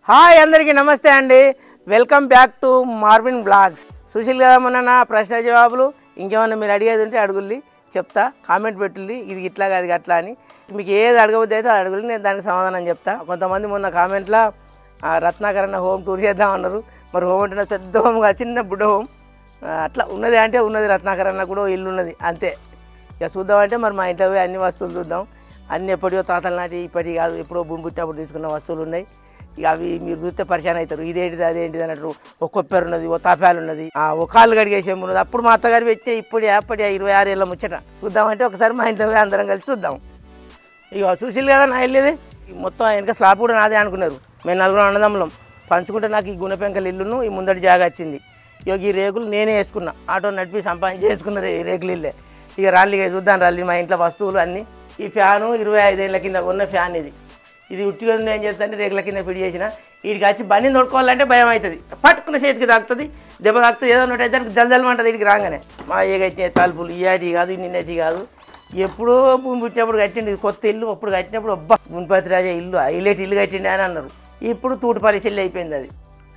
Hi అందరికీ నమస్తే అండి welcome back to Marvin blogs Sushil కదా మొన్న నా ప్రశ్న జవాబులు ఇంకేమన్నా మీరు అడిగేది ఉంటే అడుగుల్లి చెప్తా కామెంట్ పెట్టుల్లి ఇది ఇట్లా అది అట్లా అని మీకు ఏది అడగబోద్ది అయితే అది అడుగుల్లి నేను దానికి సమాధానం చెప్తా కొంతమంది మొన్న కామెంట్లో రత్నాకర్ అన్న హోమ్ టూర్ చేద్దాం అన్నారు మరి హోమ్ అంటే నాకు పెద్ద హోమ్ కాదు చిన్న బుడ్డ హోమ్ ఆ, అట్లా ఉన్నది అంటే ఉన్నది రత్నాకర్ అన్న కూడా ఓ ఇల్లు ఉన్నది అంతే ఇక చూద్దామంటే మరి మా ఇంట్లో పోయి అన్ని వస్తువులు చూద్దాం అన్ని ఎప్పటియో తాతల నాటి ఇప్పటి కాదు ఎప్పుడో భూమి పుట్టినప్పుడు తీసుకున్న వస్తువులు ఉన్నాయి ఇక అవి మీరు చూస్తే పరిచయం అవుతారు ఇదేంటిది అదేంటిది అన్నట్టు ఒక కొప్పెరు ఉన్నది ఓ తాపాలు ఉన్నది ఆ, ఒక కాళ్ళు కడిగేసే ఉన్నది అప్పుడు మా అత్తగారు పెట్టే ఇప్పుడు అప్పటి ఇరవై ఆరు ఏళ్ళ ముచ్చట చూద్దామంటే ఒకసారి మా ఇంట్లో పోయి అందరం కలిసి చూద్దాం ఇక చూసిల్లు కదా నా వెళ్ళేది మొత్తం వెనక స్లాబ్ కూడా నాదే అనుకున్నారు మేము నలుగురు అన్నదమ్ములం పంచుకుంటే నాకు ఈ గుణపెంకల ఇల్లును ఈ ముందటి జాగా వచ్చింది ఇక ఈ రేకులు నేనే వేసుకున్నా ఆటో నడిపి సంపాదించి వేసుకున్నారు ఈ రేకులు ఇల్లే ఇక రాళ్ళు ఇక చూద్దాం రాళ్ళు మా ఇంట్లో వస్తువులు అన్నీ ఈ ఫ్యాను ఇరవై ఐదేళ్ళ కింద ఉన్న ఫ్యాన్ ఇది ఇది ఉట్టిగా ఉంది ఏం చేస్తాను రేకుల కింద ఫిట్ చేసిన వీడికి వచ్చి బండి నొడుకోవాలంటే భయం అవుతుంది పట్టుకున్న చేతికి తాకుతుంది దెబ్బ తాకుతుంది ఏదో ఒకటి అయితే జల్ జల్మంటుంది వీడికి రాగానే మా ఏ కట్టిన తలుపులు ఇయాటి కాదు నిన్నటి కాదు ఎప్పుడో భూమి పుట్టినప్పుడు కట్టిండు ఇది కొత్త ఇల్లు అప్పుడు కట్టినప్పుడు అబ్బా గుణపతి రాజా ఇల్లు హైలైట్ ఇల్లు కట్టిండి అని అన్నారు ఇప్పుడు తూటుపల్లి చెల్లి అయిపోయింది అది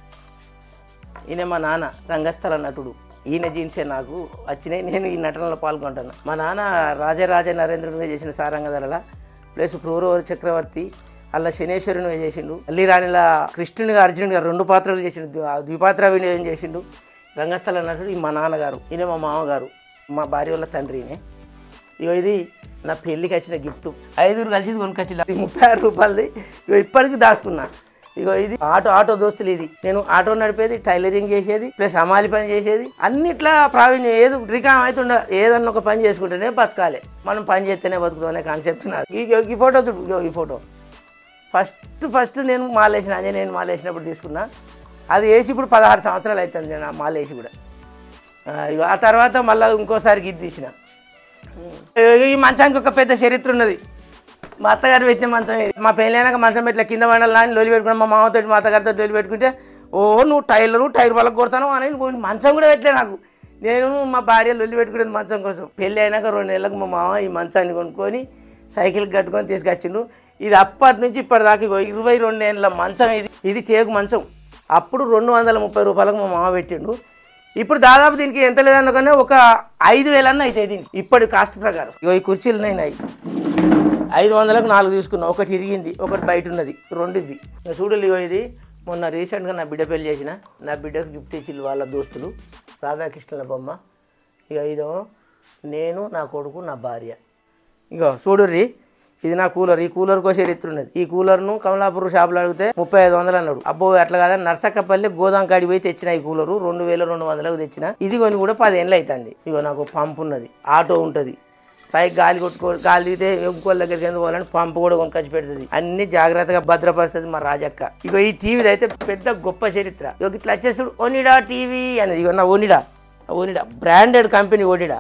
ఈయన మా నాన్న రంగస్థల నటుడు ఈయన జీన్సే నాకు వచ్చినాయి నేను ఈ నటనలో పాల్గొంటాను మా నాన్న రాజరాజ నరేంద్రునిగా చేసిన సారంగధరల ప్లస్ క్రూరవరి చక్రవర్తి అలా శనేశ్వరునిగా చేసిండు అల్లి రాణిల కృష్ణునిగా అర్జునుడిగా రెండు పాత్రలు చేసిండు ద్వి- ద్విపాత్ర వినియోగం చేసిండు రంగస్థల నటుడు ఈ మా నాన్నగారు ఈయన మా మామగారు మా భార్య వాళ్ళ తండ్రి ఈయనే. ఇగో ఇది నా పెళ్ళికి వచ్చిన గిఫ్ట్ ఐదుగురు కలిసి ఇది కొనుకొచ్చి ఇది ముప్పై ఆరు రూపాయలది ఇగో ఇప్పటికి దాచుకున్నా ఇగో ఇది ఆటో ఆటో దోస్తులు ఇది నేను ఆటో నడిపేది టైలరింగ్ చేసేది ప్లస్ అమాలి పని చేసేది అన్నిట్లా ప్రావీణ్యం ఏదో రికామ్ అవుతుండ ఏదన్నా ఒక పని చేసుకుంటేనే బతకాలి మనం పని చేస్తేనే బతుకుతాం అనే కాన్సెప్ట్ నాది ఇగో ఈ ఫోటో చూడు ఇగో ఈ ఫోటో ఫస్ట్ ఫస్ట్ నేను మాలేసిన నేను మాలేసినప్పుడు తీసుకున్నా అది వేసి ఇప్పుడు పదహారు సంవత్సరాలు అవుతుంది నేను ఆ మాలేసి కూడా ఆ, ఇగో ఆ తర్వాత మళ్ళీ ఇంకోసారి గిద్ది తీసిన ఈ మంచానికి ఒక పెద్ద చరిత్ర ఉన్నది మా అత్తగారు పెట్టిన మంచం ఇది. మా పెళ్ళైనాక మంచం పెట్టలే కింద వండాలి అని లొలి పెట్టుకున్నా మా మామతో మా అత్తగారితో లొలి పెట్టుకుంటే ఓ నువ్వు టైలరు టైర్ వాళ్ళకి కొడతాను అని పోయి మంచం కూడా పెట్టలే నాకు నేను మా భార్య లొల్లి పెట్టుకునేది మంచం కోసం పెళ్ళి అయినాక రెండు నెలలకు మా మామ ఈ మంచాన్ని కొనుక్కొని సైకిల్ కట్టుకొని తీసుకొచ్చిండు ఇది అప్పటి నుంచి ఇప్పటిదాకా ఇగో ఇరవై రెండు ఏళ్ళ మంచం ఇది ఇది టేకు మంచం అప్పుడు రెండు వందల ముప్పై రూపాయలకు మా మామ పెట్టిండు ఇప్పుడు దాదాపు దీనికి ఎంత లేదనుకున్నా ఒక ఐదు వేలన్నా అయితే దీనికి ఇప్పటి కాస్ట్ ప్రకారం ఇగో ఈ కుర్చీలు ఉన్నాయి ఐదు వందలకు నాలుగు తీసుకున్నా ఒకటి ఇరిగింది ఒకటి బయట ఉన్నది రెండు ఇవి ఇక చూడు ఇగో ఇది మొన్న రీసెంట్గా నా బిడ్డ పెళ్లి చేసిన నా బిడ్డకు గిఫ్ట్ ఇచ్చి వాళ్ళ దోస్తులు రాధాకృష్ణుల బొమ్మ ఇక ఇదో నేను నా కొడుకు నా భార్య ఇగో చూడుర్రి ఇది నా కూలర్ ఈ కూలర్ కోసే చరిత్ర ఉన్నది ఈ కూలర్ను కమలాపూర్ షాప్లో అడిగితే ముప్పై ఐదు వందలు అన్నాడు అబ్బో అట్లా కాదని నర్సక్కపల్లి గోదాం కాడి పోయి తెచ్చిన ఈ కూలరు రెండు వేల రెండు వందలకు తెచ్చిన ఇది కొని కూడా పదేళ్ళు అవుతుంది ఇగో నాకు పంపు ఉన్నది ఆటో ఉంటుంది సైక్ గాలి కొట్టుకో గాలి దిగితే ఇంకోళ్ళ దగ్గరికి ఎందుకు పోవాలని పంపు కూడా కొనుకొచ్చి పెడుతుంది అన్ని జాగ్రత్తగా భద్రపరుస్తుంది మా రాజక్క ఇగో ఈ టీవీ అయితే పెద్ద గొప్ప చరిత్ర ఇగో ఇట్లా వచ్చేసి ఓనిడా టీవీ అనేది ఇగో నా Onida Onida branded company Onida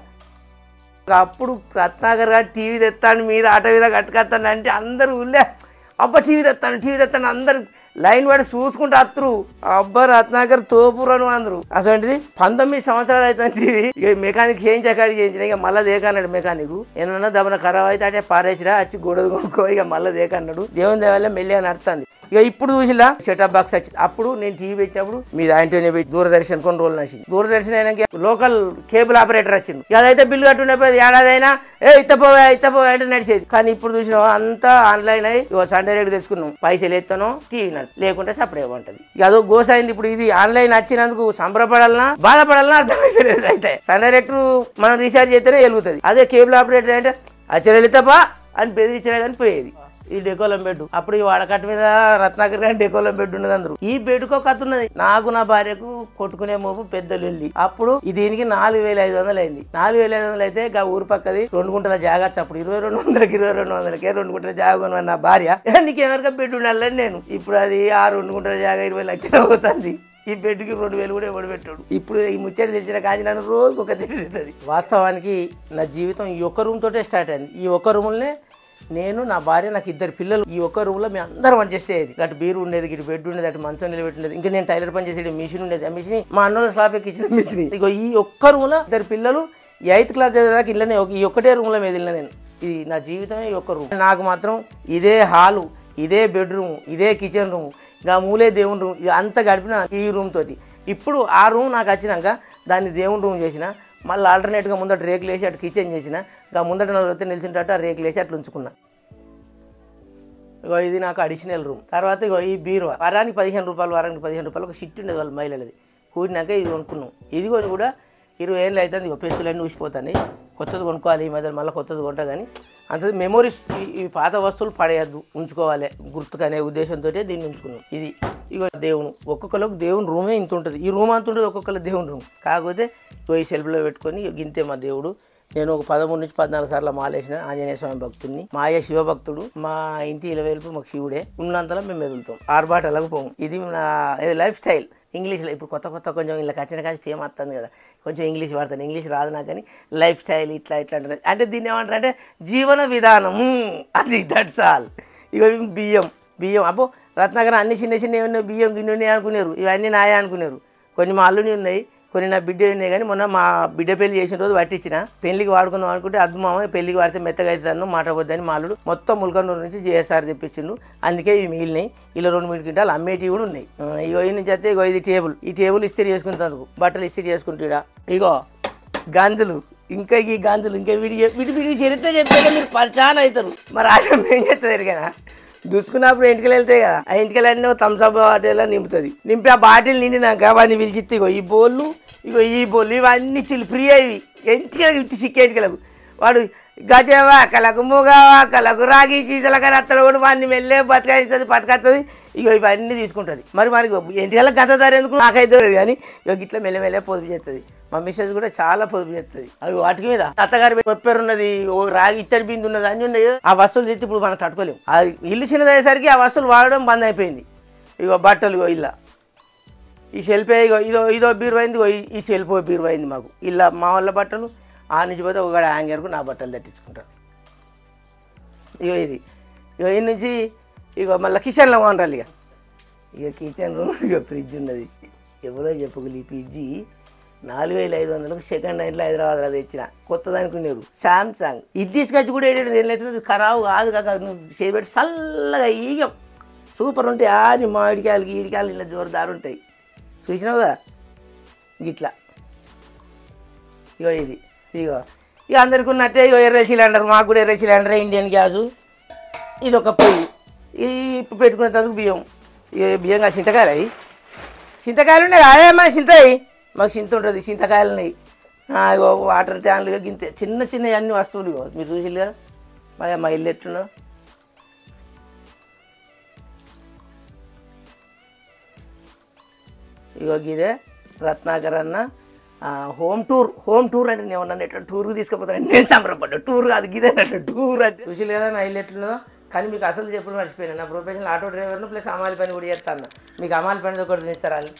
అప్పుడు రత్నాకర్ గారు టీవీ తెస్తాను మీద ఆటో మీద కట్టుకొస్తాను అంటే అందరూ ఊళ్ళే అబ్బా టీవీ తెస్తాను టీవీ తెస్తాను అందరు లైన్ పడి చూసుకుంటూ అత్తరు అబ్బా రత్నాకర్ తోపురను అందరు అసలు పంతొమ్మిది సంవత్సరాలు అవుతుంది టీవీ ఇక మెకానిక్ చేయించకాడికి చేయించిన ఇక మళ్ళీ దేకన్నాడు మెకానిక్ ఏమన్నా దమన ఖరాబ్ అయితే అంటే పారేసిరా వచ్చి గొడవ కొనుక్కో ఇక మళ్ళీ దేకన్నాడు దేవుని దేవాలయం మెల్లిగా నడుతుంది ఇక ఇప్పుడు చూసిలా సెటప్ బాక్స్ వచ్చింది అప్పుడు నేను టీవీ పెట్టినప్పుడు మీ దాంట్లోనే పెట్టి దూరదర్శన్ కొన్ని రోజులు నచ్చింది దూరదర్శన్ అయినాక లోకల్ కేబుల్ ఆపరేటర్ వచ్చింది ఇక అదైతే బిల్లు కట్టుండేది ఏడాది అయినా ఏ ఇత్తపోవా ఇత్తపోవా అంటే నడిచేది కానీ ఇప్పుడు చూసిన అంతా ఆన్లైన్ అయ్యి ఇక సండే రేటు తెచ్చుకున్నాం పైసలు ఎత్తాను టీవీ నడు లేకుంటే సపరేట్ ఉంటుంది ఇక అదో గోస అయింది ఇప్పుడు ఇది ఆన్లైన్ వచ్చినందుకు సంబరపడాలన్నా బాధపడాలన్నా అర్థమైతలేదు అయితే సండే రేటు మనం రీఛార్జ్ చేస్తేనే వెలుగుతుంది అదే కేబుల్ ఆపరేటర్ అంటే అచ్చలు వెళితపా అని బెదిరించినా కానీ పోయేది ఈ డెకోలం బెడ్ అప్పుడు ఈ వాడకట్ట మీద రత్నాకర్ గారి డెకోలం బెడ్ ఉన్నది అందరు ఈ బెడ్కో కథ ఉన్నది నాకు నా భార్యకు కొట్టుకునే మోపు పెద్దలు వెళ్ళి అప్పుడు ఈ దీనికి నాలుగు వేల ఐదు వందలు అయింది నాలుగు వేల ఐదు వందలు అయితే గా ఊరు పక్కది రెండు గుంటల జాగా అప్పుడు ఇరవై రెండు వందలకి ఇరవై రెండు వందలకే రెండు గుంటల జాగా కొనుక్కున్న నా భార్య నీకు ఎవరికా బెడ్ ఉండాలని నేను ఇప్పుడు అది ఆ రెండు గుంటల జాగా ఇరవై లక్షలు అవుతుంది ఈ బెడ్కి రెండు వేలు కూడా ఎవడు పెట్టాడు ఇప్పుడు ఈ ముచ్చట తెలిసిన కాంచి నన్ను రోజు ఒక తిరుగుతుంది వాస్తవానికి నా జీవితం ఈ ఒక్క రూమ్ తోటే స్టార్ట్ అయింది ఈ ఒక్క రూమ్లోనే నేను నా భార్య నాకు ఇద్దరు పిల్లలు ఈ ఒక్క రూమ్లో మేము అందరం అడ్జస్ట్ అయ్యేది అటు బీరు ఉండేది ఇటు బెడ్ ఉండేది అటు మంచం నిలబెట్టినది ఇంకా నేను టైలర్ పని చేసేది మిషన్ ఉండేది ఆ మిషన్ మా అన్నోళ్ళ స్లాబ్ ఇచ్చిన మిషన్ ఇగో ఈ ఒక్క రూమ్లో ఇద్దరు పిల్లలు ఈ ఎయిత్ క్లాస్ చదివేదాకా ఇళ్ళనే ఒక- ఈ ఒక్కటే రూమ్లో మీద వెళ్ళిన నేను ఇది నా జీవితమే ఈ ఒక్క రూమ్ నాకు మాత్రం ఇదే హాలు ఇదే బెడ్రూమ్ ఇదే కిచెన్ రూమ్ ఇంకా మూలే దేవుని రూమ్ ఇక అంతా గడిపిన ఈ రూమ్ తోటి ఇప్పుడు ఆ రూమ్ నాకు వచ్చినాక దాన్ని దేవుని రూమ్ చేసిన మళ్ళీ ఆల్టర్నేట్గా ముందట రేకులు వేసి అటు కిచెన్ చేసిన ఇంకా ముందట నలుగురితో నిలిచింటట్టు ఆ రేకులు వేసి అట్లా ఉంచుకున్నా ఇగో ఇది నాకు అడిషనల్ రూమ్ తర్వాత ఇగో ఈ బీరువా వారానికి పదిహేను రూపాయలు వారానికి పదిహేను రూపాయలు ఒక షిట్ ఉండేది వాళ్ళ మహిళలది కూడినాక ఇది కొనుక్కున్నాం ఇది కొని కూడా ఇరవై ఏళ్ళు అవుతుంది ఇగో పెంచులన్నీ ఊసిపోతాయి కొత్తది కొనుక్కోవాలి ఈ మధ్య మళ్ళీ కొత్తది కొంటా కానీ అంత మెమోరీస్ ఈ పాత వస్తువులు పడేయద్దు ఉంచుకోవాలి గుర్తుకనే ఉద్దేశంతో దీన్ని ఉంచుకున్నాం ఇది ఇగో దేవుడు ఒక్కొక్కరికి దేవుని రూమే ఇంత ఉంటుంది ఈ రూమ్ అంత ఉంటుంది ఒక్కొక్కరు దేవుని రూమ్ కాకపోతే ఇగో ఈ సెల్ఫ్లో పెట్టుకొని ఇగో గింతే మా దేవుడు నేను ఒక పదమూడు నుంచి పద్నాలుగు సార్లు మాలేసిన ఆంజనేయ స్వామి భక్తుడిని మా అయ్య శివభక్తుడు మా ఇంటి ఇలవేలుపు మాకు శివుడే ఉన్నంతలో మేము మెదులుతాం ఆర్బాటలకు పోము ఇది నా ఇది లైఫ్ స్టైల్ ఇంగ్లీష్లో ఇప్పుడు కొత్త కొత్త కొంచెం ఇలా కచ్చిన కాసి ఫేమ్ వస్తుంది కదా కొంచెం ఇంగ్లీష్ వాడతాను ఇంగ్లీష్ రాదు నాకు కానీ లైఫ్ స్టైల్ ఇట్లా ఇట్లా అంటారు అంటే దీన్ని ఏమంటారు అంటే జీవన విధానం అది దట్స్ ఆల్ ఇక బియ్యం బియ్యం అబ్బో రత్నాకర్ అన్ని చిన్న చిన్న ఉన్నాయి బియ్యం గిన్నె ఉన్నాయి అనుకున్నారు ఇవన్నీ నాయే అనుకున్నారు కొన్ని మా అల్లుని ఉన్నాయి కొన్ని నా బిడ్డ ఉన్నాయి కానీ మొన్న మా బిడ్డ పెళ్లి చేసిన రోజు పట్టించిన పెళ్లికి వాడుకుందాం అనుకుంటే అద్దు మామ పెళ్లికి వాడితే మెత్తగా అవుతాను మాట వద్దని మాలుడు మొత్తం ముల్కనూరు నుంచి జేఎస్ఆర్ తెప్పించిండు అందుకే ఇవి మిగిలినాయి ఇలా రెండు మూడు క్వింటాలు అమ్మేటివి కూడా ఉన్నాయి ఆ, ఇగో ఈ నుంచి అయితే ఇగో ఇది టేబుల్ ఈ టేబుల్ ఇస్త్రీ చేసుకుంటాను బట్టలు ఇస్త్రీ చేసుకుంటాడా ఇగో గాంజులు ఇంకా ఈ గాంజులు ఇంకా వీడి వీటి వీడికి చరిత్ర చెప్తే మీరు పరిచాన్ అవుతారు మరి ఆశం ఏం చేస్తుంది కదా దూసుకున్నప్పుడు ఇంటికి వెళ్తాయి కదా ఆ ఇంటికి అన్నీ థమ్స్అప్ బాటిల్ నింపుతుంది నింపి ఆ బాటిల్ నిండినాక వాడిని పిలిచిస్తే ఇగో ఈ బోళ్ళు ఇగో ఈ బోళ్ళు ఇవన్నీ చిల్లు ఫ్రీ అవి ఇంటికి ఇంటి సిక్కే ఇంటికి వాడు గజవాకలకు మూగవాకలకు రాగి చీజలకు అత్తడు కూడా వాడిని మెల్లే బతకాయిస్తుంది పట్టుకొస్తుంది ఇగో ఇవన్నీ తీసుకుంటుంది మరి మరి ఇంటికల్లా గంత ధర ఎందుకు నాకైతే తెలియదు కానీ ఇక ఇట్లా మెల్ల మెల్లే పొదుపు చేస్తుంది మా మిస్సెస్ కూడా చాలా పొదుపు చేస్తుంది అవి వాటికి మీద అత్తగారి కొప్పేరు ఉన్నది ఓ రాగి ఇత్తడి బిందు ఉన్నది అన్నీ ఉన్నాయి ఆ వస్తువులు తెచ్చి ఇప్పుడు మనం తట్టుకోలేము ఆ ఇల్లు చిన్నదయ్యేసరికి ఆ వస్తువులు వాడడం బంద్ అయిపోయింది ఇగో బట్టలు ఇగో ఇలా ఈ సెల్ఫ్ ఇగో ఇదో ఇదో బీరువా అయింది ఇగో ఈ- ఈ సెల్ఫ్ బీరువా అయింది మాకు ఇలా మా వాళ్ళ బట్టలు ఆ నుంచి పోతే ఒక హ్యాంగర్కు నా బట్టలు తట్టించుకుంటారు ఇగో ఇది ఇగో ఈ నుంచి ఇగో మళ్ళీ కిచెన్లో కొనరాలి ఇక ఇక కిచెన్ రూమ్ ఇక ఫ్రిడ్జ్ ఉన్నది ఎవరో చెప్పుకోలే ఈ ఫ్రిడ్జి నాలుగు వేల ఐదు వందలకు సెకండ్ హ్యాండ్లో హైదరాబాద్లో తెచ్చిన కొత్తది అనుకునేరు శాంసంగ్ ఇది తీసుకొచ్చి కూడా ఏడు ఏం లేదు ఖరాబు కాదు కాక నువ్వు చేయబెట్టి చల్లగా ఈగం సూపర్ ఉంటాయి ఆని మామిడికాయలు ఈడికాయలు ఇలా జోరుదారు ఉంటాయి చూసినావు కదా ఇట్లా ఇగో ఇది ఇగో ఇక అందరికి ఉన్నట్టే ఇగో ఎర్ర సిలిండర్ మాకు కూడా ఎర్ర సిలిండర్ ఇండియన్ గ్యాసు ఇది ఒక పొయ్యి ఈ ఇప్పు పెట్టుకునేందుకు బియ్యం ఇక బియ్యం కాదు చింతకాయలు అవి చింతకాయలు ఉన్నాయి అదే మన చింతయి మాకు చింత ఉంటుంది చింతకాయలు ఉన్నాయి ఆ, ఇగో వాటర్ ట్యాన్లు ఇగో గింతే చిన్న చిన్న అన్ని వస్తువులు ఇగో మీరు చూసిల్లు కదా బాగా మా ఇల్లు ఎట్లున్నా ఇగో గిదే రత్నాకర్ అన్న ఆ, హోమ్ టూర్ హోమ్ టూర్ అంటే నేను నన్ను ఎట్లా టూర్కి తీసుకుపోతాను నేను సంబరపడ్డా టూర్ కాదు గిదే అన్నట్టు టూర్ అంటే చూసి లేదా నా ఇల్లు ఎట్లున్నదో కానీ మీకు అసలు చెప్పుడు మర్చిపోయాను నా ప్రొఫెషనల్ ఆటో డ్రైవర్ను ప్లస్ అమాలి పని కూడా చేస్తాను మీకు అమాలి పని ఒకటి ఇస్తారా వాళ్ళు?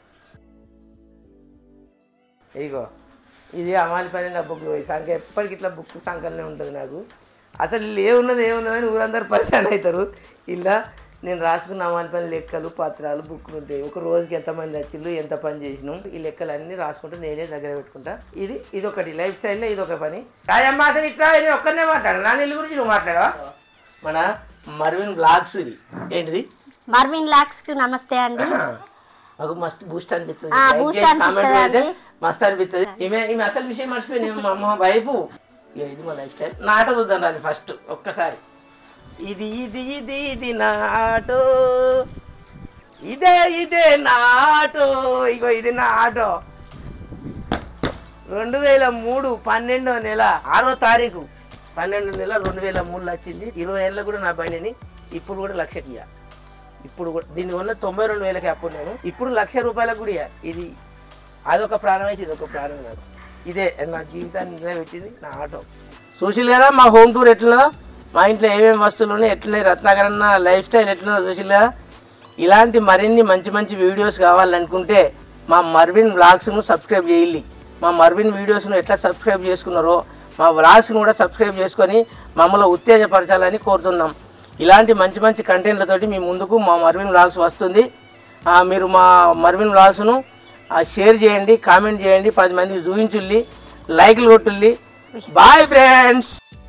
ఇగో ఇది అమాలి పని నా బుక్ సంఖ్య ఎప్పటికి ఇట్లా బుక్ సంఖ్యలోనే ఉంటుంది నాకు అసలు ఇల్లు ఏమున్నది ఏమున్నదని ఊరందరూ పరిశాన్ అవుతారు ఇలా నేను రాసుకున్న అమాలి పని లెక్కలు పత్రాలు బుక్లు ఉంటాయి ఒక రోజుకి ఎంతమంది వచ్చిండ్రు ఎంత పని చేసినాం ఈ లెక్కలు అన్నీ రాసుకుంటూ నేనే దగ్గర పెట్టుకుంటా ఇది ఇది ఒకటి లైఫ్ స్టైల్లో ఇది ఒక పని రాజమ్మ అసలు ఇట్లా నేను ఒక్కనే మాట్లాడు నా ఇల్లు గురించి నువ్వు మాట్లాడవా మన మర్విన్ బ్లాగ్స్ ఇది ఏంటిది మర్విన్ లాక్స్ కి నమస్తే అండి మాకు మస్తు బూస్ట్ అనిపిస్తుంది ఆ, Like boost చేసి comment అనిపిస్తది పెడితే అండి. మస్తు అనిపిస్తుంది ఈమె ఈమె అసలు విషయం మర్చిపోయింది ఈమె మా అమ్మ వైపు ఇక ఇది మా లైఫ్ స్టైల్ నాట చూద్దాం రాలి ఫస్ట్ ఒక్కసారి ఇది ఇది ఇది ఇది నాటో ఇదే ఇదే నాటో ఇగో ఇది నా ఆటో రెండు వేల మూడు పన్నెండో నెల ఆరో తారీఖు పన్నెండు నెల రెండు వేల మూడులో వచ్చింది ఇరవై ఏళ్ళలో కూడా నా బండిని ఇప్పుడు కూడా లక్షకి ఇయ్య. ఇప్పుడు కూడా దీని వల్ల తొంభై రెండు వేలకి అప్పుడు నేను ఇప్పుడు లక్ష రూపాయలకు కూడా ఇయ్య. ఇది అదొక ప్రాణం అయితే ఇదొక ప్రాణం కాదు ఇదే నా జీవితాన్ని నిలబెట్టింది నా ఆటో చూసిల్ కదా మా హోమ్ టూర్ ఎట్లున్నదో మా ఇంట్లో ఏమేమి వస్తువులు ఉన్నాయి ఎట్లున్నాయి రత్నాకర్ అన్న లైఫ్ స్టైల్ ఎట్లున్నదో చూసిల్ కదా ఇలాంటి మరిన్ని మంచి మంచి వీడియోస్ కావాలనుకుంటే మా మర్విన్ వ్లాగ్స్ను సబ్స్క్రైబ్ చేయాలి మా మర్విన్ వీడియోస్ను ఎట్లా సబ్స్క్రైబ్ చేసుకున్నారో మా వ్లాగ్స్ను కూడా సబ్స్క్రైబ్ చేసుకొని మమ్మల్ని ఉత్తేజపరచాలని కోరుతున్నాం ఇలాంటి మంచి మంచి కంటెంట్లతోటి మీ ముందుకు మా మర్విన్ వ్లాగ్స్ వస్తుంది ఆ, మీరు మా మర్విన్ వ్లాగ్స్ను షేర్ చేయండి కామెంట్ చేయండి పది మందికి చూపించుల్లి లైక్లు కొట్టుల్లి బాయ్ ఫ్రెండ్స్